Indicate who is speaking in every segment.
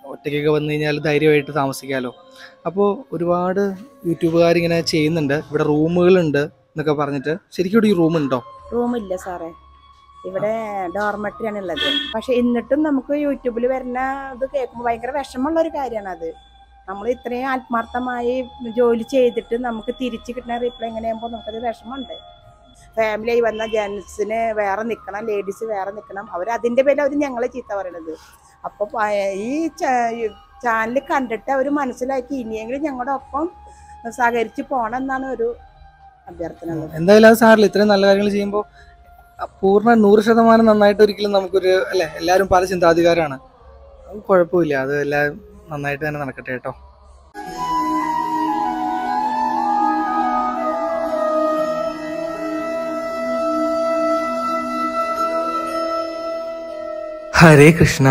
Speaker 1: ഒറ്റയ്ക്കൊക്കെ വന്നു കഴിഞ്ഞാൽ ധൈര്യമായിട്ട് താമസിക്കാമല്ലോ അപ്പോൾ ഒരുപാട് യൂട്യൂബുകാർ ഇങ്ങനെ ചെയ്യുന്നുണ്ട് ഇവിടെ റൂമുകളുണ്ട് എന്നൊക്കെ പറഞ്ഞിട്ട് ശരിക്കും ഇവിടെ ഈ റൂം ഉണ്ടോ
Speaker 2: റൂമില്ല സാറേ ഇവിടെ ഡോർമെട്രി ആണ് ഉള്ളത് പക്ഷെ എന്നിട്ടും നമുക്ക് യൂട്യൂബിൽ വരുന്ന ഇത് കേൾക്കുമ്പോൾ ഭയങ്കര വിഷമമുള്ള ഒരു കാര്യമാണ് അത് നമ്മൾ ഇത്രയും ആത്മാർത്ഥമായി ജോലി ചെയ്തിട്ട് നമുക്ക് തിരിച്ച് കിട്ടുന്ന റീപ്ലൈ എങ്ങനെയാകുമ്പോൾ നമുക്കത് വിഷമമുണ്ട് ഫാമിലി ആയി വന്ന ജെൻസിന് വേറെ നിൽക്കണം ലേഡീസ് വേറെ നിൽക്കണം അവർ അതിൻ്റെ പേരിൽ അവർ ഞങ്ങളെ ചീത്ത പറയണത് അപ്പോൾ ഈ ചാനൽ കണ്ടിട്ട് അവർ മനസ്സിലാക്കി ഇനിയെങ്കിലും ഞങ്ങളുടെ ഒപ്പം സഹകരിച്ച് പോകണം എന്നാണ് ഒരു അഭ്യർത്ഥന ഉള്ളത്
Speaker 1: എന്തായാലും അത് സാറില്ല ഇത്രയും നല്ല കാര്യങ്ങൾ ചെയ്യുമ്പോൾ പൂർണ്ണ നൂറ് ശതമാനം നന്നായിട്ട് ഒരിക്കലും നമുക്കൊരു അല്ലെ എല്ലാവരും പല ചിന്താധികാരമാണ് അത് കുഴപ്പമില്ല അത് എല്ലാം നന്നായിട്ട് തന്നെ നടക്കട്ടെ കേട്ടോ ഹരേ കൃഷ്ണ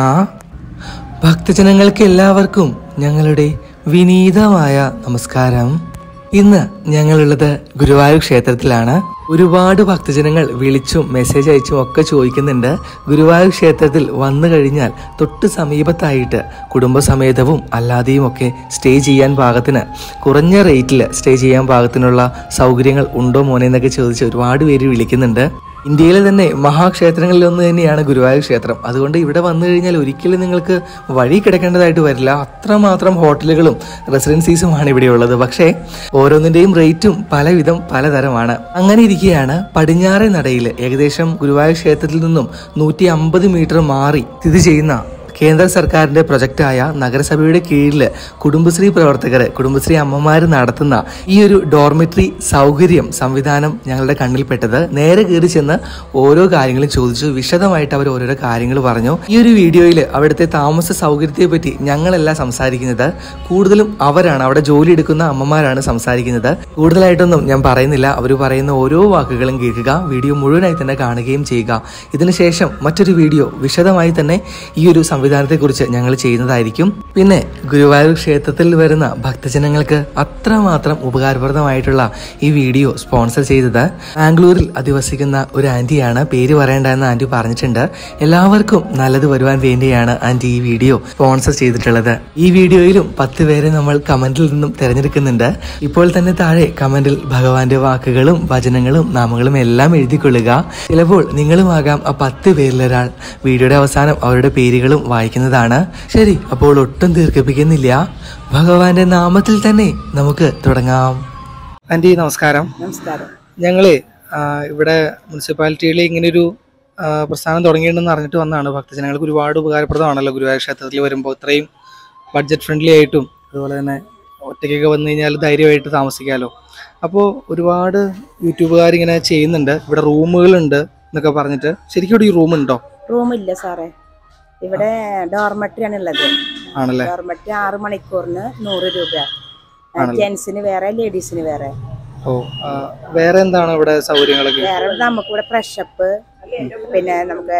Speaker 1: ഭക്തജനങ്ങൾക്ക് എല്ലാവർക്കും ഞങ്ങളുടെ വിനീതമായ നമസ്കാരം ഇന്ന് ഞങ്ങളുള്ളത് ഗുരുവായൂർ ക്ഷേത്രത്തിലാണ് ഒരുപാട് ഭക്തജനങ്ങൾ വിളിച്ചും മെസ്സേജ് അയച്ചും ഒക്കെ ചോദിക്കുന്നുണ്ട് ഗുരുവായൂർ ക്ഷേത്രത്തിൽ വന്നു കഴിഞ്ഞാൽ തൊട്ട് സമീപത്തായിട്ട് കുടുംബസമേതവും അല്ലാതെയും ഒക്കെ സ്റ്റേ ചെയ്യാൻ പാകത്തിന് കുറഞ്ഞ റേറ്റിൽ സ്റ്റേ ചെയ്യാൻ പാകത്തിനുള്ള സൗകര്യങ്ങൾ ഉണ്ടോ മോനെ എന്നൊക്കെ ചോദിച്ച് ഒരുപാട് പേര് വിളിക്കുന്നുണ്ട് ഇന്ത്യയിലെ തന്നെ മഹാക്ഷേത്രങ്ങളിൽ ഒന്ന് തന്നെയാണ് ഗുരുവായൂർ ക്ഷേത്രം അതുകൊണ്ട് ഇവിടെ വന്നു കഴിഞ്ഞാൽ ഒരിക്കലും നിങ്ങൾക്ക് വഴി കിടക്കേണ്ടതായിട്ട് വരില്ല അത്രമാത്രം ഹോട്ടലുകളും റെസിഡൻസീസുമാണ് ഇവിടെ ഉള്ളത് പക്ഷേ ഓരോന്നിന്റെയും റേറ്റും പലവിധം പലതരമാണ് അങ്ങനെ ഇരിക്കുകയാണ് പടിഞ്ഞാറെ നടയിൽ ഏകദേശം ഗുരുവായൂർ ക്ഷേത്രത്തിൽ നിന്നും നൂറ്റി അമ്പത് മീറ്റർ മാറി സ്ഥിതി ചെയ്യുന്ന കേന്ദ്ര സർക്കാരിന്റെ പ്രൊജക്റ്റായ നഗരസഭയുടെ കീഴിൽ കുടുംബശ്രീ പ്രവർത്തകർ കുടുംബശ്രീ അമ്മമാർ നടത്തുന്ന ഈ ഒരു ഡോർമെട്രി സൗകര്യം സംവിധാനം ഞങ്ങളുടെ കണ്ണിൽപ്പെട്ടത് നേരെ കയറി ചെന്ന് ഓരോ കാര്യങ്ങളും ചോദിച്ചു വിശദമായിട്ട് അവർ ഓരോരോ കാര്യങ്ങൾ പറഞ്ഞു ഈ ഒരു വീഡിയോയിൽ അവിടുത്തെ താമസ സൗകര്യത്തെ പറ്റി ഞങ്ങളല്ല സംസാരിക്കുന്നത് കൂടുതലും അവരാണ് അവിടെ ജോലി എടുക്കുന്ന അമ്മമാരാണ് സംസാരിക്കുന്നത് കൂടുതലായിട്ടൊന്നും ഞാൻ പറയുന്നില്ല അവർ പറയുന്ന ഓരോ വാക്കുകളും കേൾക്കുക വീഡിയോ മുഴുവനായി തന്നെ കാണുകയും ചെയ്യുക ഇതിനുശേഷം മറ്റൊരു വീഡിയോ വിശദമായി തന്നെ ഈ ഒരു സംവിധാനത്തെക്കുറിച്ച് ഞങ്ങൾ ചെയ്യുന്നതായിരിക്കും പിന്നെ ഗുരുവായൂർ ക്ഷേത്രത്തിൽ വരുന്ന ഭക്തജനങ്ങൾക്ക് അത്രമാത്രം ഉപകാരപ്രദമായിട്ടുള്ള ഈ വീഡിയോ സ്പോൺസർ ചെയ്തത് ബാംഗ്ലൂരിൽ അധിവസിക്കുന്ന ഒരു ആന്റിയാണ് പേര് പറയേണ്ട എന്ന് ആന്റി പറഞ്ഞിട്ടുണ്ട് എല്ലാവർക്കും നല്ലത് വരുവാൻ വേണ്ടിയാണ് ആന്റി ഈ വീഡിയോ സ്പോൺസർ ചെയ്തിട്ടുള്ളത് ഈ വീഡിയോയിലും പത്ത് പേരെ നമ്മൾ കമന്റിൽ നിന്നും തിരഞ്ഞെടുക്കുന്നുണ്ട് ഇപ്പോൾ തന്നെ താഴെ കമന്റിൽ ഭഗവാന്റെ വാക്കുകളും വചനങ്ങളും നാമങ്ങളും എല്ലാം എഴുതിക്കൊള്ളുക ചിലപ്പോൾ നിങ്ങളുമാകാം ആ പത്ത് പേരിലൊരാൾ വീഡിയോയുടെ അവസാനം അവരുടെ പേരുകളും വായിക്കുന്നതാണ് ശരി അപ്പോൾ ഒട്ടും ദീർഘിപ്പിക്കുന്നില്ല ഭഗവാന്റെ നാമത്തിൽ തന്നെ നമുക്ക് തുടങ്ങാം ആന്റി നമസ്കാരം
Speaker 2: നമസ്കാരം
Speaker 1: ഞങ്ങള് ഇവിടെ മുനിസിപ്പാലിറ്റിയിൽ ഇങ്ങനൊരു ആ, പ്രസ്ഥാനം തുടങ്ങിയിട്ടുണ്ടെന്ന് അറിഞ്ഞിട്ട് വന്നതാണ് ഭക്തജനങ്ങൾക്ക് ഒരുപാട് ഉപകാരപ്രദമാണല്ലോ ഗുരുവായൂർ ക്ഷേത്രത്തിൽ വരുമ്പോൾ ഇത്രയും ബഡ്ജറ്റ് ഫ്രണ്ട്ലി ആയിട്ടും അതുപോലെ തന്നെ ഒറ്റയ്ക്കൊക്കെ വന്നു കഴിഞ്ഞാൽ ധൈര്യമായിട്ട് താമസിക്കാമല്ലോ അപ്പോൾ ഒരുപാട് യൂട്യൂബുകാർ ഇങ്ങനെ ചെയ്യുന്നുണ്ട് ഇവിടെ റൂമുകളുണ്ട് എന്നൊക്കെ പറഞ്ഞിട്ട് ശരിക്കും ഇവിടെ ഈ റൂം ഉണ്ടോ
Speaker 2: റൂമില്ല സാറേ ഇവിടെ ഡോർമെട്രി ആണ് ഉള്ളത്
Speaker 1: ആണല്ലേ
Speaker 2: ഡോർമെട്രി ആറ് മണിക്കൂറിന് നൂറ് രൂപ
Speaker 1: ആണല്ലേ?
Speaker 2: ജെന്റ്സിന് വേറെ ലേഡീസിന് വേറെ
Speaker 1: ഓ ആ, വേറെ എന്താണ് ഇവിടെ സൗകര്യങ്ങളൊക്കെ
Speaker 2: വേറെ നമുക്കിവിടെ ഫ്രഷപ്പ് പിന്നെ നമുക്ക്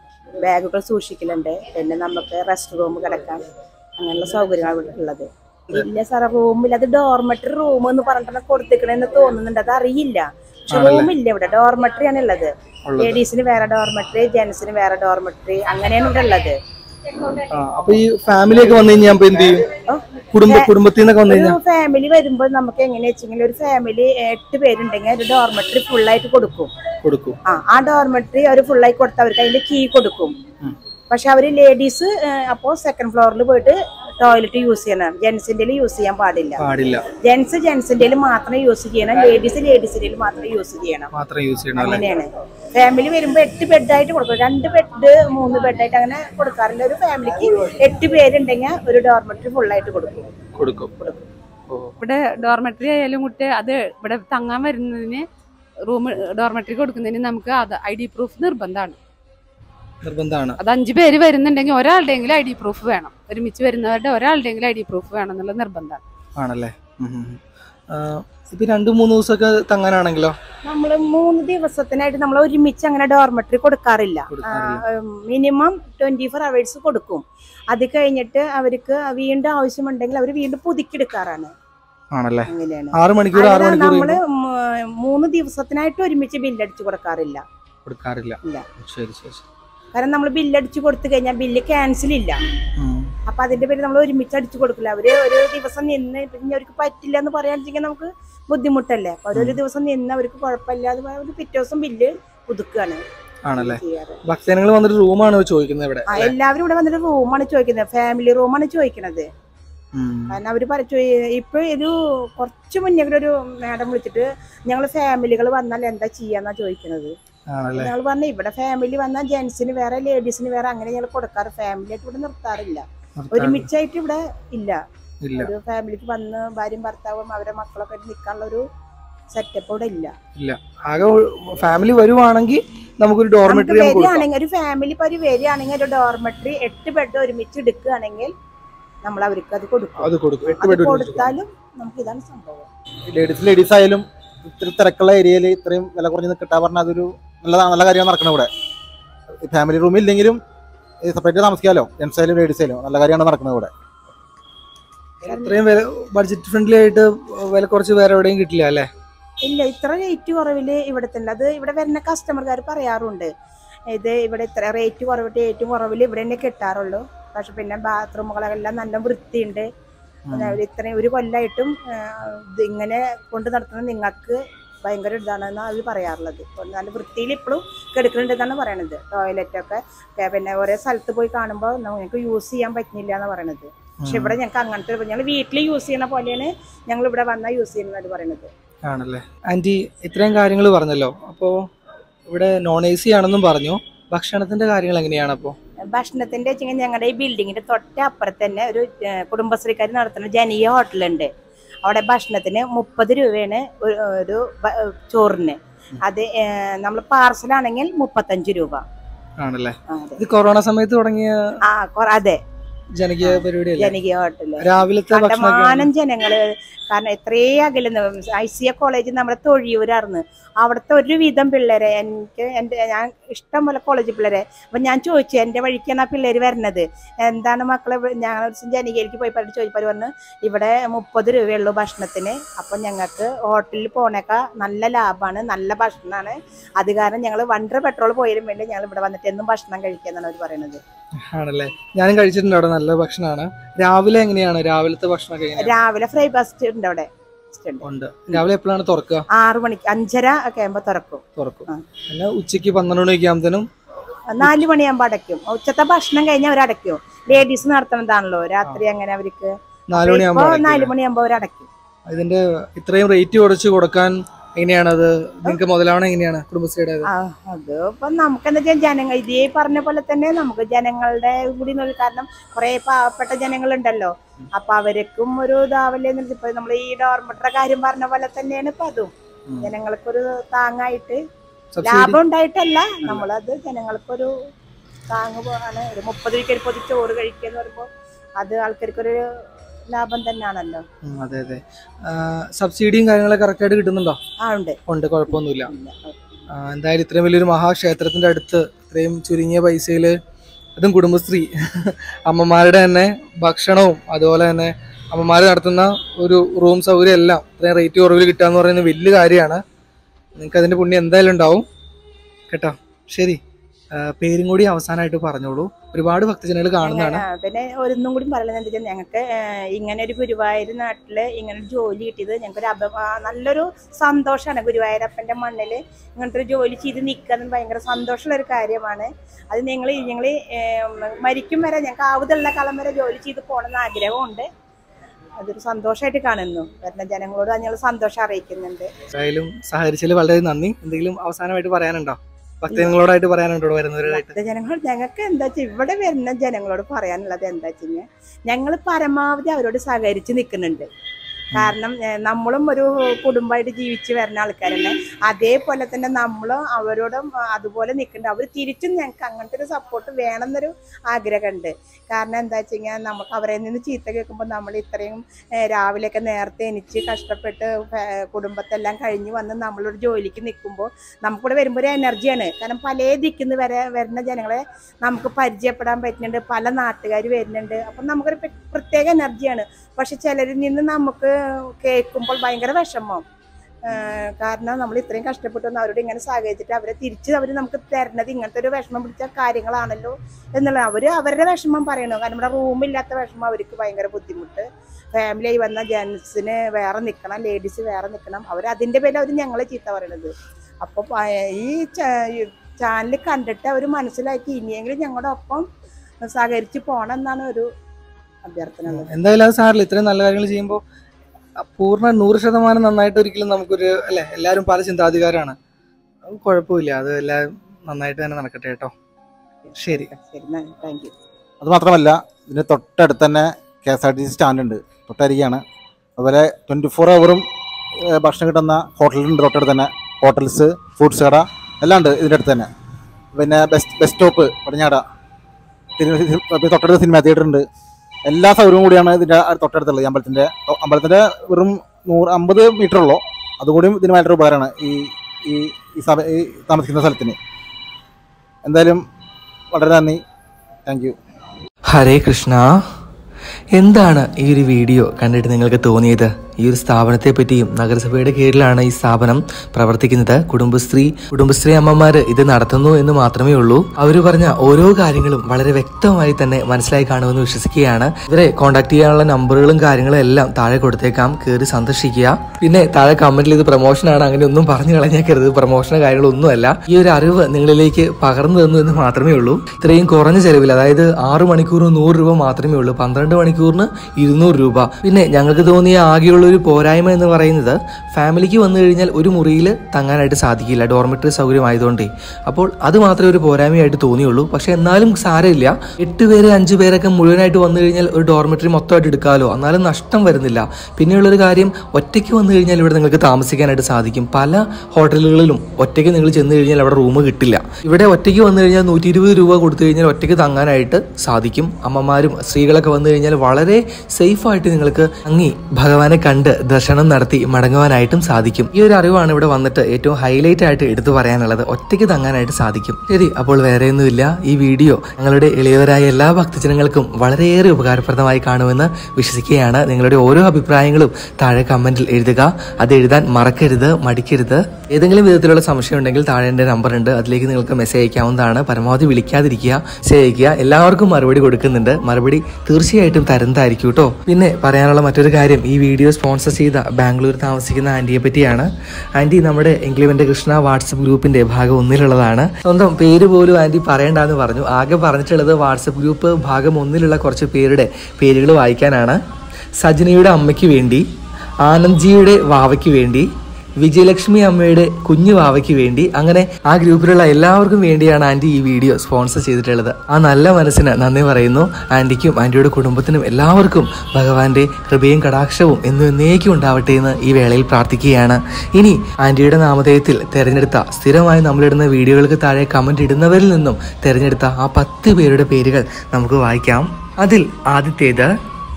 Speaker 2: ബാഗുകൾ സൂക്ഷിക്കലുണ്ട് പിന്നെ നമുക്ക് റെസ്റ്റ് റൂം കിടക്കാം അങ്ങനെയുള്ള സൗകര്യങ്ങൾ ഇവിടെ ഉള്ളത് ഇല്ല സാറേ റൂമിൽ അത് ഡോർമെട്രി റൂം എന്ന് പറഞ്ഞിട്ടാണ് കൊടുത്തിക്കണെന്ന് തോന്നുന്നുണ്ട് അത് അറിയില്ല പക്ഷെ റൂമില്ല ഇവിടെ ഡോർമെട്രി ആണ് ഉള്ളത്
Speaker 1: ഉള്ളത്.
Speaker 2: ലേഡീസിന് വേറെ ഡോർമെട്രി ജെന്റ്സിന് വേറെ ഡോർമെട്രി അങ്ങനെയാണ് ഇവിടെ ഉള്ളത്
Speaker 1: ആ, അപ്പൊ ഈ ഫാമിലി ഒക്കെ വന്നു കഴിഞ്ഞാൽ എന്ത് ചെയ്യും കുടുംബ കുടുംബത്തിൽ നിന്നൊക്കെ വന്നു
Speaker 2: ഒരു
Speaker 1: കഴിഞ്ഞാൽ
Speaker 2: ഫാമിലി വരുമ്പോൾ നമുക്ക് എങ്ങനെയാ വെച്ചെങ്കിൽ ഒരു ഫാമിലി എട്ട് പേരുണ്ടെങ്കിൽ ഒരു ഡോർമെട്രി ഫുള്ളായിട്ട് കൊടുക്കും
Speaker 1: കൊടുക്കും
Speaker 2: ആ ആ ഡോർമെട്രി അവർ ഫുള്ളായി കൊടുത്ത് അവർക്ക് അതിന്റെ കീ കൊടുക്കും
Speaker 1: ഉം.
Speaker 2: പക്ഷെ അവര് ലേഡീസ് അപ്പോൾ സെക്കൻഡ് ഫ്ലോറിൽ പോയിട്ട് ടോയ്ലറ്റ് യൂസ് ചെയ്യണം ജെന്റ്സിന്റെ യൂസ് ചെയ്യാൻ പാടില്ല
Speaker 1: പാടില്ല
Speaker 2: ജെന്റ്സ് ജെന്റ്സിന്റെ മാത്രം യൂസ് ചെയ്യണം ലേഡീസ് ലേഡീസിന്റെ മാത്രം യൂസ് ചെയ്യണം
Speaker 1: മാത്രം യൂസ് ചെയ്യണം അല്ലേ
Speaker 2: അങ്ങനെയാണ് ഫാമിലി വരുമ്പോൾ എട്ട് ബെഡായിട്ട് കൊടുക്കും രണ്ട് ബെഡ് മൂന്ന് ബെഡായിട്ട് അങ്ങനെ കൊടുക്കാറില്ല ഒരു ഫാമിലിക്ക് എട്ട് പേരുണ്ടെങ്കിൽ ഒരു ഡോർമെട്രി ഫുള്ളായിട്ട് കൊടുക്കും
Speaker 1: കൊടുക്കും ഓ
Speaker 3: ഇവിടെ ഡോർമെട്രി ആയാലും കുട്ടി അത് ഇവിടെ തങ്ങാൻ വരുന്നതിന് റൂം ഡോർമെട്രി കൊടുക്കുന്നതിന് നമുക്ക് അത് ഐ ഡി പ്രൂഫ് നിർബന്ധമാണ്
Speaker 1: നിർബന്ധമാണ്
Speaker 3: അത് അഞ്ച് പേര് വരുന്നുണ്ടെങ്കിൽ ഒരാളുടെയെങ്കിലും ഐ ഡി പ്രൂഫ് വേണം ഒരുമിച്ച് വരുന്നവരുടെ ഒരാളുടെയെങ്കിലും ഐ ഡി പ്രൂഫ് വേണം എന്നുള്ള നിർബന്ധമാണ്
Speaker 1: ആണല്ലേ ഉം ഉം ഉം. ആ, ഇപ്പൊ ഈ രണ്ട് മൂന്ന് ദിവസമൊക്കെ തങ്ങാനാണെങ്കിലോ
Speaker 2: നമ്മൾ മൂന്ന് ദിവസത്തിനായിട്ട് നമ്മൾ ഒരുമിച്ച് അങ്ങനെ ഡോർമെട്രി കൊടുക്കാറില്ല
Speaker 1: കൊടുക്കാറില്ല.
Speaker 2: മിനിമം ട്വന്റി ഫോർ അവേഴ്സ് കൊടുക്കും അത് കഴിഞ്ഞിട്ട് അവർക്ക് വീണ്ടും ആവശ്യമുണ്ടെങ്കിൽ അവർ വീണ്ടും പുതുക്കിയെടുക്കാറാണ്
Speaker 1: ആണല്ലേ
Speaker 2: അങ്ങനെയാണ്
Speaker 1: ആറ് മണിക്കൂർ ആറ്
Speaker 2: അല്ലാതെ
Speaker 1: മണിക്കൂർ
Speaker 2: നമ്മള് മ- മൂന്ന് ദിവസത്തിനായിട്ട് ഒരുമിച്ച് ബില്ലടിച്ച് കൊടുക്കാറില്ല
Speaker 1: കൊടുക്കാറില്ല
Speaker 2: ഇല്ല.
Speaker 1: ശരി ശരി ശരി.
Speaker 2: കാരണം നമ്മൾ ബില്ലടിച്ച് കൊടുത്തു കഴിഞ്ഞാൽ ബില്ല് ക്യാൻസൽ ഇല്ല
Speaker 1: ഉം.
Speaker 2: അപ്പൊ അതിന്റെ പേര് നമ്മൾ ഒരുമിച്ച് അടിച്ചു കൊടുക്കില്ല അവര് ഒരു ദിവസം നിന്ന് പിന്നെ അവർക്ക് പറ്റില്ല എന്ന് പറയാണെന്നുവെച്ചെങ്കിൽ നമുക്ക് ബുദ്ധിമുട്ടല്ലേ അപ്പൊ അവരൊരു ദിവസം നിന്ന് അവർക്ക് കുഴപ്പമില്ല എന്ന് പറഞ്ഞാൽ അവര് പിറ്റേ ദിവസം ബില്ല് പുതുക്കുകയാണ്
Speaker 1: ആണല്ലേ
Speaker 2: ചെയ്യാറ്
Speaker 1: ഭക്തജനങ്ങൾ വന്നിട്ട് റൂമാണ് ചോദിക്കുന്നത് ഇവിടെ
Speaker 2: ആ, എല്ലാവരും ഇവിടെ വന്നിട്ട് റൂമാണ് ചോദിക്കുന്നത് ഫാമിലി റൂമാണ് ചോദിക്കുന്നത്
Speaker 1: ഉം.
Speaker 2: കാരണം അവര് പറഞ്ഞു ഇപ്പൊ ഒരു കുറച്ച് മുന്നേ കൂടെ ഒരു മാഡം വിളിച്ചിട്ട് ഞങ്ങൾ ഫാമിലികൾ വന്നാൽ എന്താ ചെയ്യാന്നാ ചോദിക്കുന്നത്
Speaker 1: ആണല്ലേ
Speaker 2: ഞങ്ങൾ പറഞ്ഞു ഇവിടെ ഫാമിലി വന്നാൽ ജെന്റ്സിന് വേറെ ലേഡീസിന് വേറെ അങ്ങനെ ഞങ്ങൾ കൊടുക്കാറ് ഫാമിലി ആയിട്ട് ഇവിടെ നിർത്താറില്ല ഒരുമിച്ചായിട്ട് ഇവിടെ ഇല്ല
Speaker 1: ഇല്ല
Speaker 2: ഒരു ഫാമിലിക്ക് വന്ന് ഭാര്യയും ഭർത്താവും അവരെ മക്കളൊക്കെ ആയിട്ട് നിൽക്കാനുള്ള ഒരു സെറ്റപ്പ് ഇവിടെ ഇല്ല
Speaker 1: ഇല്ല ആകെ ഫാമിലി വരുവാണെങ്കിൽ നമുക്കൊരു
Speaker 2: നമുക്ക്
Speaker 1: ഡോർമെട്രി നമുക്ക് കൊടുക്കാം
Speaker 2: വരികയാണെങ്കിൽ ഒരു ഫാമിലി ഇപ്പൊ ഒരു വരികയാണെങ്കിൽ ഒരു ഡോർമെട്രി എട്ട് ബെഡ് ഒരുമിച്ച് എടുക്കുകയാണെങ്കിൽ നമ്മൾ അവർക്ക് അത് കൊടുക്കും
Speaker 1: അത് കൊടുക്കും എട്ട്
Speaker 2: അത്
Speaker 1: ബെഡ്
Speaker 2: കൊടുത്താലും നമുക്ക് ഇതാണ് സംഭവം
Speaker 4: ലേഡീസ് ലേഡീസ് ആയാലും ഇത്തിരി തിരക്കുള്ള ഏരിയയിൽ ഇത്രയും വില കുറഞ്ഞ് കിട്ടാൻ പറഞ്ഞാൽ അതൊരു നല്ല നല്ല കാര്യമാണ് നടക്കണം ഇവിടെ ഫാമിലി റൂം ഇല്ലെങ്കിലും സെപ്പറേറ്റ് താമസിക്കാമല്ലോ ജെൻസ് ആയാലും ലേഡീസ് ആയാലും നല്ല കാര്യമാണ് നടക്കുന്നത് ഇവിടെ
Speaker 1: ഇത്രയും വില ബഡ്ജറ്റ് ഫ്രണ്ട്ലി ആയിട്ട് വില കുറച്ച് വേറെ എവിടെയും കിട്ടില്ല അല്ലേ
Speaker 2: ഇല്ല ഇത്ര റേറ്റ് കുറവില് ഇവിടെ തന്നെ അത് ഇവിടെ വരുന്ന കസ്റ്റമർക്കാർ പറയാറുണ്ട് ഇത് ഇവിടെ ഇത്ര റേറ്റ് കുറവിട്ട് ഏറ്റവും കുറവിൽ ഇവിടെ തന്നെ കിട്ടാറുള്ളൂ പക്ഷെ പിന്നെ ബാത്റൂമുകളെല്ലാം നല്ല വൃത്തിയുണ്ട് പിന്നെ അവര് ഇത്രയും ഒരു കൊല്ലമായിട്ടും ഇത് ഇങ്ങനെ കൊണ്ട് നടത്തുന്ന നിങ്ങൾക്ക് ഭയങ്കര ഇതാണെന്ന് അവർ പറയാറുള്ളത് ഇപ്പൊ നല്ല വൃത്തിയിൽ ഇപ്പോഴും കിടക്കുന്നുണ്ട് എന്നാണ് പറയണത് ടോയ്ലറ്റൊക്കെ ഒക്കെ പിന്നെ ഓരോ സ്ഥലത്ത് പോയി കാണുമ്പോൾ ഞങ്ങൾക്ക് യൂസ് ചെയ്യാൻ പറ്റുന്നില്ല എന്ന് പറയണത് പക്ഷെ ഇവിടെ ഞങ്ങൾക്ക് അങ്ങനത്തെ ഒരു- ഞങ്ങൾ വീട്ടിൽ യൂസ് ചെയ്യുന്ന പോലെയാണ് ഞങ്ങൾ ഇവിടെ വന്നാൽ യൂസ് ചെയ്യുന്നത് പറയണത്
Speaker 1: ആണല്ലേ ആന്റി ഇത്രയും കാര്യങ്ങൾ പറഞ്ഞല്ലോ അപ്പോൾ ഇവിടെ നോൺ എ സി ആണെന്നും പറഞ്ഞു ഭക്ഷണത്തിന്റെ കാര്യങ്ങൾ എങ്ങനെയാണ് അപ്പോൾ
Speaker 2: ഭക്ഷണത്തിന്റെ വെച്ചെങ്കിൽ ഞങ്ങളുടെ ഈ ബിൽഡിങ്ങിന്റെ തൊട്ട അപ്പുറത്ത് തന്നെ ഒരു ഏഹ്, കുടുംബശ്രീക്കാർ നടത്തുന്ന ജനീയ ഹോട്ടലുണ്ട് അവിടെ ഭക്ഷണത്തിന് മുപ്പത് രൂപയാണ് ഒരു- ഒരു ബ- ചോറിന് അത് നമ്മൾ പാർസലാണെങ്കിൽ മുപ്പത്തഞ്ച് രൂപ
Speaker 1: ആണല്ലേ
Speaker 2: ആ, അതെ.
Speaker 1: ഇത് കൊറോണ സമയത്ത് തുടങ്ങിയ
Speaker 2: ആ കൊ- അതെ
Speaker 1: ജനകീയ പരിപാടിയല്ലേ
Speaker 2: ജനകീയ ഹോട്ടല്
Speaker 1: രാവിലത്തെ ഭക്ഷണം
Speaker 2: കണ്ടമാനം ജനങ്ങള് കാരണം എത്രയേ അകലുന്ന ഐ സി എ കോളേജ് നമ്മുടെ തൊഴിയൂരായിരുന്നു അവിടുത്തെ ഒരുവിധം പിള്ളേരെ എനിക്ക് എൻ്റെ ഞാൻ ഇഷ്ടം പോലെ കോളേജ് പിള്ളേരെ അപ്പം ഞാൻ ചോദിച്ചു എൻ്റെ വഴിക്കാണ് ആ പിള്ളേർ വരുന്നത് എന്താണ് മക്കളെ ഇവിടെ- ഞങ്ങൾ ഒരു ദിവസം ജനകീയക്ക് പോയി പറഞ്ഞിട്ട് ചോദിപ്പാർ പറഞ്ഞു ഇവിടെ മുപ്പത് രൂപയുള്ളൂ ഭക്ഷണത്തിന് അപ്പം ഞങ്ങൾക്ക് ഹോട്ടലിൽ പോണേക്കാ നല്ല ലാഭമാണ് നല്ല ഭക്ഷണമാണ് അത് കാരണം ഞങ്ങൾ വണ്ടർ പെട്രോൾ പോയാലും വേണ്ടി ഞങ്ങൾ ഇവിടെ വന്നിട്ട് എന്നും ഭക്ഷണം കഴിക്കാന്നാണ് അവർ പറയുന്നത്
Speaker 1: ആണല്ലേ ഞാനും കഴിച്ചിട്ടുണ്ട് അവിടെ നല്ല ഭക്ഷണമാണ് രാവിലെ എങ്ങനെയാണ് രാവിലത്തെ ഭക്ഷണമൊക്കെ എങ്ങനെയാണ്
Speaker 2: രാവിലെ ഫ്രൈ ഫസ്റ്റ് ഉണ്ട് അവിടെ ഉണ്ട്
Speaker 1: ഉണ്ട് രാവിലെ എപ്പോഴാണ് തുറക്കുക
Speaker 2: ആറു മണിക്ക് അഞ്ചര ഒക്കെ ആകുമ്പോൾ തുറക്കും
Speaker 1: തുറക്കും
Speaker 2: ആ.
Speaker 1: പിന്നെ ഉച്ചയ്ക്ക് പന്ത്രണ്ട് മണിയൊക്കെ ആകുമ്പോഴത്തേനും
Speaker 2: നാല് മണിയാകുമ്പോൾ അടയ്ക്കും ഉച്ചത്തെ ഭക്ഷണം കഴിഞ്ഞാൽ അവർ അടയ്ക്കും ലേഡീസ് നടത്തുന്നതാണല്ലോ രാത്രി അങ്ങനെ അവർക്ക്
Speaker 1: നാല്
Speaker 2: ഇപ്പൊ
Speaker 1: മണിയാകുമ്പോൾ
Speaker 2: നാല് മണിയാകുമ്പോൾ അവർ അടയ്ക്കും
Speaker 1: ഇതിന്റെ ഇത്രയും റേറ്റ് കുറച്ച് കൊടുക്കാൻ എങ്ങനെയാണത് നിങ്ങൾക്ക് മുതലാവണം എങ്ങനെയാണ് കുടുംബശ്രീയുടെ
Speaker 2: ആ, അത് ഇപ്പൊ നമുക്ക് എന്താ വെച്ചാൽ ജനങ്ങൾ ഇതേ പറഞ്ഞ പോലെ തന്നെ നമുക്ക് ജനങ്ങളുടെ കൂടി നോക്കി കാരണം കുറെ പാവപ്പെട്ട ജനങ്ങളുണ്ടല്ലോ അപ്പൊ അവർക്കും ഒരു ഇതാവല്ലേ എന്ന് ഇപ്പൊ നമ്മൾ ഈ ഡോർമെട്രുടെ കാര്യം പറഞ്ഞ പോലെ തന്നെയാണ് ഇപ്പൊ അതും
Speaker 1: ഉം.
Speaker 2: ജനങ്ങൾക്കൊരു താങ്ങായിട്ട്
Speaker 1: സബ്സിഡി
Speaker 2: ലാഭം ഉണ്ടായിട്ടല്ല നമ്മളത് ജനങ്ങൾക്കൊരു താങ്ങ് പോകാണ് ഒരു മുപ്പത് രൂപയ്ക്ക് ഒരു പൊതി ചോറ് കഴിക്കുക എന്ന് പറയുമ്പോൾ അത് ആൾക്കാർക്കൊരു ലാഭം തന്നെയാണല്ലോ
Speaker 1: ഉം, അതെ അതെ ആ, സബ്സിഡിയും കാര്യങ്ങളൊക്കെ കറക്റ്റായിട്ട് കിട്ടുന്നുണ്ടോ
Speaker 2: ആ ഉണ്ട്
Speaker 1: ഉണ്ട് കുഴപ്പമൊന്നുമില്ല
Speaker 2: ഇല്ല.
Speaker 1: ആ, എന്തായാലും ഇത്രയും വലിയൊരു മഹാക്ഷേത്രത്തിന്റെ അടുത്ത് ഇത്രയും ചുരുങ്ങിയ പൈസയിൽ അതും കുടുംബശ്രീ അമ്മമാരുടെ തന്നെ ഭക്ഷണവും അതുപോലെ തന്നെ അമ്മമാർ നടത്തുന്ന ഒരു റൂം സൗകര്യം എല്ലാം ഇത്രയും റേറ്റ് കുറവിൽ കിട്ടുക എന്ന് പറയുന്നത് വലിയ കാര്യമാണ് നിങ്ങൾക്ക് അതിന്റെ പുണ്യം എന്തായാലും ഉണ്ടാവും കേട്ടോ ശരി ആ, പേരും കൂടി അവസാനമായിട്ട് പറഞ്ഞോളൂ ഒരുപാട് ഭക്തജനങ്ങൾ കാണുന്നതാണ്
Speaker 2: ആ, പിന്നെ ഒരൊന്നും കൂടി പറയുന്നത് എന്താ വെച്ചാൽ ഞങ്ങൾക്ക് ഇങ്ങനെ ഒരു ഗുരുവായൂർ നാട്ടില് ഇങ്ങനെ ഒരു ജോലി കിട്ടിയത് ഞങ്ങൾക്ക് ഒരു അഭ ആ, നല്ലൊരു സന്തോഷമാണ് ഗുരുവായൂരപ്പന്റെ മണ്ണിൽ ഇങ്ങനത്തെ ഒരു ജോലി ചെയ്ത് നിൽക്കുന്നത് ഭയങ്കര സന്തോഷമുള്ള ഒരു കാര്യമാണ് അത് ഞങ്ങൾ ഞങ്ങൾ മരിക്കും വരെ ഞങ്ങൾക്ക് ആവുതുള്ള കാലം വരെ ജോലി ചെയ്ത് പോകണമെന്ന് ആഗ്രഹമുണ്ട് അതൊരു സന്തോഷമായിട്ട് കാണുന്നു വരുന്ന ജനങ്ങളോട് ഞങ്ങൾ സന്തോഷം അറിയിക്കുന്നുണ്ട്
Speaker 1: എന്തായാലും സഹകരിച്ചതിൽ വളരെ നന്ദി എന്തെങ്കിലും അവസാനമായിട്ട് പറയാനുണ്ടോ ഭക്തജനങ്ങളോടായിട്ട് പറയാനുണ്ടോ വരുന്നവരായിട്ട്
Speaker 2: ജനങ്ങൾ ഞങ്ങൾക്ക് എന്താ വെച്ചാൽ ഇവിടെ വരുന്ന ജനങ്ങളോട് പറയാനുള്ളത് എന്താ വെച്ചാൽ ഞങ്ങൾ പരമാവധി അവരോട് സഹകരിച്ച് നിൽക്കുന്നുണ്ട് കാരണം ഏഹ്, നമ്മളും ഒരു കുടുംബമായിട്ട് ജീവിച്ച് വരുന്ന ആൾക്കാരല്ലേ അതേപോലെ തന്നെ നമ്മളും അവരോടും ആ, അതുപോലെ നിൽക്കുന്നുണ്ട് അവർ തിരിച്ചും ഞങ്ങൾക്ക് അങ്ങനത്തെ ഒരു സപ്പോർട്ട് വേണമെന്നൊരു ആഗ്രഹമുണ്ട് കാരണം എന്താ വെച്ച് കഴിഞ്ഞാൽ നമുക്ക് അവരെ നിന്ന് ചീത്ത കേൾക്കുമ്പോൾ നമ്മൾ ഇത്രയും ഏഹ്, രാവിലെയൊക്കെ നേരത്തെ എണിച്ച് കഷ്ടപ്പെട്ട് ഫേ- കുടുംബത്തെല്ലാം കഴിഞ്ഞ് വന്ന് നമ്മളൊരു ജോലിക്ക് നിൽക്കുമ്പോൾ നമുക്കിവിടെ വരുമ്പോൾ ഒരു എനർജിയാണ് കാരണം പല ദിക്കിന്ന് വരെ വരുന്ന ജനങ്ങളെ നമുക്ക് പരിചയപ്പെടാൻ പറ്റുന്നുണ്ട് പല നാട്ടുകാർ വരുന്നുണ്ട് അപ്പം നമുക്കൊരു പ്ര- പ്രത്യേക എനർജിയാണ് പക്ഷെ ചിലരിൽ നിന്ന് നമുക്ക് കേൾക്കുമ്പോൾ ഭയങ്കര വിഷമം ആ, കാരണം നമ്മൾ ഇത്രയും കഷ്ടപ്പെട്ടു വന്ന് അവരോട് ഇങ്ങനെ സഹകരിച്ചിട്ട് അവരെ തിരിച്ച് അവർ നമുക്ക് തരുന്നത് ഇങ്ങനത്തെ ഒരു വിഷമം പിടിച്ച കാര്യങ്ങളാണല്ലോ എന്നുള്ള അവർ അവരുടെ വിഷമം പറയണു കാരണം ഇവിടെ റൂമില്ലാത്ത വിഷമം അവർക്ക് ഭയങ്കര ബുദ്ധിമുട്ട് ഫാമിലി ആയി വന്ന ജെൻസിന് വേറെ നിൽക്കണം ലേഡീസ് വേറെ നിൽക്കണം അവർ അതിൻ്റെ പേരിൽ അവർ ഞങ്ങളെ ചീത്ത പറയണത് അപ്പോൾ ഈ ചാനൽ കണ്ടിട്ട് അവർ മനസ്സിലാക്കി ഇനിയെങ്കിലും ഞങ്ങളുടെ ഒപ്പം സഹകരിച്ച് പോകണം എന്നാണ് ഒരു അഭ്യർത്ഥന ഉള്ളത്.
Speaker 1: എന്തായാലും അത് സാറില്ല ഇത്രയും നല്ല കാര്യങ്ങൾ ചെയ്യുമ്പോൾ പൂർണ്ണ നൂറ് ശതമാനം നന്നായിട്ട് ഒരിക്കലും നമുക്കൊരു അല്ലെ എല്ലാവരും പല ചിന്താധികാരമാണ് അത് കുഴപ്പമില്ല അത് എല്ലാം നന്നായിട്ട് തന്നെ നടക്കട്ടെ കേട്ടോ ശരി
Speaker 2: ശരി താങ്ക് യു
Speaker 4: അത് മാത്രമല്ല ഇതിന് തൊട്ടടുത്ത് തന്നെ K S R T C stand ഉണ്ട് തൊട്ടരികയാണ് അതുപോലെ ട്വൻറ്റി ഫോർ അവറും ഭക്ഷണം കിട്ടുന്ന ഹോട്ടലുണ്ട് തൊട്ടടുത്ത് തന്നെ ഹോട്ടൽസ് ഫുഡ്സ് കട എല്ലാം ഉണ്ട് ഇതിൻ്റെ അടുത്ത് തന്നെ പിന്നെ ബസ് ബസ് സ്റ്റോപ്പ് പടിഞ്ഞാട തിരു- പിന്നെ തൊട്ടടുത്ത് സിനിമ തിയേറ്റർ ഉണ്ട് എല്ലാ സൗകര്യവും കൂടിയാണ് ഇതിൻ്റെ തൊട്ടടുത്തുള്ളത് ഈ അമ്പലത്തിൻ്റെ അമ്പലത്തിൻ്റെ വെറും നൂറ് അമ്പത് മീറ്റർ ഉള്ളൂ അതുകൂടിയും ഇതിന് ഭയങ്കര ഉപകാരമാണ് ഈ ഈ ഈ സമ ഈ താമസിക്കുന്ന സ്ഥലത്തിന് എന്തായാലും വളരെ നന്ദി താങ്ക് യു
Speaker 1: ഹരേ കൃഷ്ണ എന്താണ് ഈ ഒരു വീഡിയോ കണ്ടിട്ട് നിങ്ങൾക്ക് തോന്നിയത് ഈ ഒരു സ്ഥാപനത്തെ പറ്റിയും നഗരസഭയുടെ കീഴിലാണ് ഈ സ്ഥാപനം പ്രവർത്തിക്കുന്നത് കുടുംബശ്രീ കുടുംബശ്രീ അമ്മമാർ ഇത് നടത്തുന്നു എന്ന് മാത്രമേ ഉള്ളൂ അവർ പറഞ്ഞ ഓരോ കാര്യങ്ങളും വളരെ വ്യക്തമായി തന്നെ മനസ്സിലായി കാണുമെന്ന് വിശ്വസിക്കുകയാണ് ഇവരെ കോൺടാക്ട് ചെയ്യാനുള്ള നമ്പറുകളും കാര്യങ്ങളും എല്ലാം താഴെ കൊടുത്തേക്കാം കയറി സന്ദർശിക്കുക പിന്നെ താഴെ കമന്റിൽ ഇത് പ്രൊമോഷനാണ് അങ്ങനെ ഒന്നും പറഞ്ഞു കളഞ്ഞേക്കരുത് പ്രൊമോഷനോ കാര്യങ്ങളൊന്നുമല്ല ഈ ഒരു അറിവ് നിങ്ങളിലേക്ക് പകർന്നു തന്നു എന്ന് മാത്രമേ ഉള്ളൂ ഇത്രയും കുറഞ്ഞ ചെലവിൽ അതായത് ആറ് മണിക്കൂറിന് നൂറ് രൂപ മാത്രമേ ഉള്ളൂ പന്ത്രണ്ട് മണിക്കൂറിന് ഇരുന്നൂറ് രൂപ പിന്നെ ഞങ്ങൾക്ക് തോന്നിയ ആകെയുള്ള ഒരു പോരായ്മ എന്ന് പറയുന്നത് ഫാമിലിക്ക് വന്നു കഴിഞ്ഞാൽ ഒരു മുറിയിൽ തങ്ങാനായിട്ട് സാധിക്കില്ല ഡോർമെറ്ററി സൗകര്യം ആയതുകൊണ്ടേ അപ്പോൾ അത് മാത്രമേ ഒരു പോരായ്മയായിട്ട് തോന്നിയുള്ളൂ പക്ഷെ എന്നാലും സാരമില്ല എട്ട് പേര് അഞ്ച് പേരൊക്കെ മുഴുവനായിട്ട് വന്നു കഴിഞ്ഞാൽ ഒരു ഡോർമെറ്ററി മൊത്തമായിട്ട് എടുക്കാമല്ലോ എന്നാലും നഷ്ടം വരുന്നില്ല പിന്നെയുള്ളൊരു കാര്യം ഒറ്റയ്ക്ക് വന്നു കഴിഞ്ഞാൽ ഇവിടെ നിങ്ങൾക്ക് താമസിക്കാനായിട്ട് സാധിക്കും പല ഹോട്ടലുകളിലും ഒറ്റയ്ക്ക് നിങ്ങൾ ചെന്ന് കഴിഞ്ഞാൽ അവിടെ റൂം കിട്ടില്ല ഇവിടെ ഒറ്റയ്ക്ക് വന്നു കഴിഞ്ഞാൽ നൂറ്റി ഇരുപത് രൂപ കൊടുത്തു കഴിഞ്ഞാൽ ഒറ്റയ്ക്ക് തങ്ങാനായിട്ട് സാധിക്കും അമ്മമാരും സ്ത്രീകളൊക്കെ വന്നു കഴിഞ്ഞാൽ വളരെ സേഫായിട്ട് നിങ്ങൾക്ക് അങ്ങി ഭഗവാനെ കണ്ട് ദർശനം നടത്തി മടങ്ങുവാനായിട്ടും സാധിക്കും ഈ ഒരു അറിവാണ് ഇവിടെ വന്നിട്ട് ഏറ്റവും ഹൈലൈറ്റ് ആയിട്ട് എടുത്തു പറയാനുള്ളത് ഒറ്റയ്ക്ക് തങ്ങാനായിട്ട് സാധിക്കും ശരി അപ്പോൾ വേറെയൊന്നുമില്ല ഈ വീഡിയോ ഞങ്ങളുടെ ഇളയവരായ എല്ലാ ഭക്തജനങ്ങൾക്കും വളരെയേറെ ഉപകാരപ്രദമായി കാണുമെന്ന് വിശ്വസിക്കുകയാണ് നിങ്ങളുടെ ഓരോ അഭിപ്രായങ്ങളും താഴെ കമന്റിൽ എഴുതുക അത് എഴുതാൻ മറക്കരുത് മടിക്കരുത് ഏതെങ്കിലും വിധത്തിലുള്ള സംശയം ഉണ്ടെങ്കിൽ താഴെ എൻ്റെ നമ്പർ ഉണ്ട് അതിലേക്ക് നിങ്ങൾക്ക് മെസ്സേജ് അയക്കാവുന്നതാണ് പരമാവധി വിളിക്കാതിരിക്കുക മെസ്സേജ് അയക്കുക എല്ലാവർക്കും മറുപടി കൊടുക്കുന്നുണ്ട് മറുപടി തീർച്ചയായിട്ടും തരുന്നതായിരിക്കും കേട്ടോ പിന്നെ പറയാനുള്ള മറ്റൊരു കാര്യം ഈ വീഡിയോ സ്പോൺസർ ചെയ്ത ബാംഗ്ലൂർ താമസിക്കുന്ന ആൻറ്റിയെ പറ്റിയാണ് ആൻറ്റി നമ്മുടെ എങ്കിലിവൻ്റെ കൃഷ്ണ വാട്സപ്പ് ഗ്രൂപ്പിന്റെ ഭാഗം ഒന്നിലുള്ളതാണ് സ്വന്തം പേര് പോലും ആൻറ്റി പറയണ്ടെന്ന് പറഞ്ഞു ആകെ പറഞ്ഞിട്ടുള്ളത് വാട്സപ്പ് ഗ്രൂപ്പ് ഭാഗം ഒന്നിലുള്ള കുറച്ച് പേരുടെ പേരുകൾ വായിക്കാനാണ് സജനയുടെ അമ്മയ്ക്ക് വേണ്ടി ആനന്ദ്ജിയുടെ വാവയ്ക്ക് വേണ്ടി വിജയലക്ഷ്മി അമ്മയുടെ കുഞ്ഞു വാവയ്ക്ക് വേണ്ടി അങ്ങനെ ആ ഗ്രൂപ്പിലുള്ള എല്ലാവർക്കും വേണ്ടിയാണ് ആൻറ്റി ഈ വീഡിയോ സ്പോൺസർ ചെയ്തിട്ടുള്ളത് ആ നല്ല മനസ്സിന് നന്ദി പറയുന്നു ആൻറ്റിക്കും ആൻറ്റിയുടെ കുടുംബത്തിനും എല്ലാവർക്കും ഭഗവാന്റെ കൃപയും കടാക്ഷവും എന്നും എന്നേക്കും ഉണ്ടാവട്ടെ എന്ന് ഈ വേളയിൽ പ്രാർത്ഥിക്കുകയാണ് ഇനി ആൻറ്റിയുടെ നാമധേയത്തിൽ തിരഞ്ഞെടുത്ത സ്ഥിരമായി നമ്മളിടുന്ന വീഡിയോകൾക്ക് താഴെ കമന്റ് ഇടുന്നവരിൽ നിന്നും തിരഞ്ഞെടുത്ത ആ പത്ത് പേരുടെ പേരുകൾ നമുക്ക് വായിക്കാം അതിൽ ആദ്യത്തേത്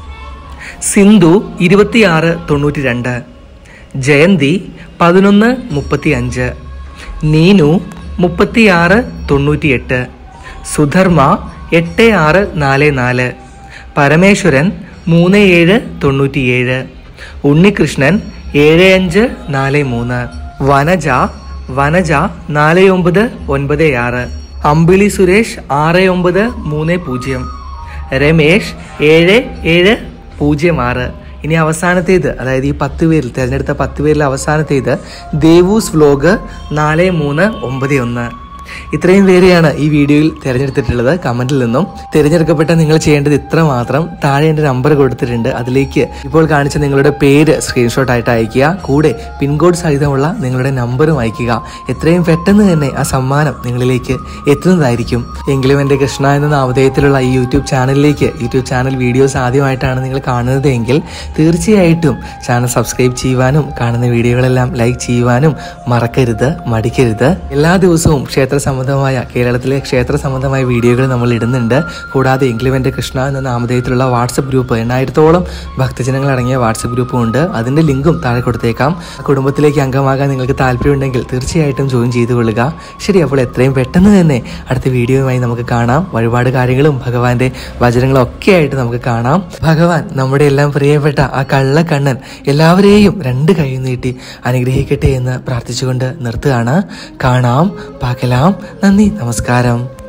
Speaker 1: സിന്ധു ഇരുപത്തിയാറ് തൊണ്ണൂറ്റി രണ്ട് ജയന്തി പതിനൊന്ന് മുപ്പത്തി അഞ്ച് നീനു മുപ്പത്തിയാറ് തൊണ്ണൂറ്റിയെട്ട് സുധർമ്മ എട്ട് ആറ് നാല് നാല് പരമേശ്വരൻ മൂന്ന് ഏഴ് തൊണ്ണൂറ്റിയേഴ് ഉണ്ണികൃഷ്ണൻ ഏഴ് അഞ്ച് നാല് മൂന്ന് വനജ വനജ നാല് ഒമ്പത് ഒൻപത് ആറ് അമ്പിളി സുരേഷ് ആറ് ഒമ്പത് മൂന്ന് പൂജ്യം രമേഷ് ഏഴ് ഏഴ് പൂജ്യം ആറ് ഇനി അവസാനത്തേത് അതായത് ഈ പത്ത് പേരിൽ തിരഞ്ഞെടുത്ത പത്ത് പേരിൽ അവസാനത്തേത് ദേവൂസ് വ്ലോഗ് നാല് മൂന്ന് ഒമ്പത് ഒന്ന് ഇത്രയും പേരെയാണ് ഈ വീഡിയോയിൽ തിരഞ്ഞെടുത്തിട്ടുള്ളത് കമന്റിൽ നിന്നും തിരഞ്ഞെടുക്കപ്പെട്ട നിങ്ങൾ ചെയ്യേണ്ടത് ഇത്ര മാത്രം താഴെ എൻ്റെ നമ്പർ കൊടുത്തിട്ടുണ്ട് അതിലേക്ക് ഇപ്പോൾ കാണിച്ച നിങ്ങളുടെ പേര് സ്ക്രീൻഷോട്ട് ആയിട്ട് അയക്കുക കൂടെ പിൻകോഡ് സഹിതമുള്ള നിങ്ങളുടെ നമ്പറും അയക്കുക എത്രയും പെട്ടെന്ന് തന്നെ ആ സമ്മാനം നിങ്ങളിലേക്ക് എത്തുന്നതായിരിക്കും എങ്കിലും എൻ്റെ കൃഷ്ണ എന്ന നാമധേയത്തിലുള്ള ഈ യൂട്യൂബ് ചാനലിലേക്ക് യൂട്യൂബ് ചാനൽ വീഡിയോസ് ആദ്യമായിട്ടാണ് നിങ്ങൾ കാണുന്നത് എങ്കിൽ തീർച്ചയായിട്ടും ചാനൽ സബ്സ്ക്രൈബ് ചെയ്യുവാനും കാണുന്ന വീഡിയോകളെല്ലാം ലൈക്ക് ചെയ്യുവാനും മറക്കരുത് മടിക്കരുത് എല്ലാ ദിവസവും ക്ഷേത്ര സംബന്ധമായ കേരളത്തിലെ ക്ഷേത്ര സംബന്ധമായ വീഡിയോകൾ നമ്മൾ ഇടുന്നുണ്ട് കൂടാതെ ഇംഗ്ലിമെൻ്റ് കൃഷ്ണ എന്ന നാമധേയത്തിലുള്ള വാട്സപ്പ് ഗ്രൂപ്പ് എണ്ണായിരത്തോളം ഭക്തജനങ്ങൾ അടങ്ങിയ വാട്സപ്പ് ഗ്രൂപ്പും ഉണ്ട് അതിൻ്റെ ലിങ്കും താഴെ കൊടുത്തേക്കാം കുടുംബത്തിലേക്ക് അംഗമാകാൻ നിങ്ങൾക്ക് താല്പര്യമുണ്ടെങ്കിൽ തീർച്ചയായിട്ടും ജോയിൻ ചെയ്തു കൊള്ളുക ശരി അപ്പോൾ എത്രയും പെട്ടെന്ന് തന്നെ അടുത്ത വീഡിയോയുമായി നമുക്ക് കാണാം ഒരുപാട് കാര്യങ്ങളും ഭഗവാന്റെ വചനങ്ങളും ഒക്കെ ആയിട്ട് നമുക്ക് കാണാം ഭഗവാൻ നമ്മുടെ എല്ലാം പ്രിയപ്പെട്ട ആ കള്ളക്കണ്ണൻ എല്ലാവരെയും രണ്ട് കൈ നീട്ടി അനുഗ്രഹിക്കട്ടെ എന്ന് പ്രാർത്ഥിച്ചുകൊണ്ട് നിർത്തുകയാണ് കാണാം പാകലാം നന്ദി നമസ്കാരം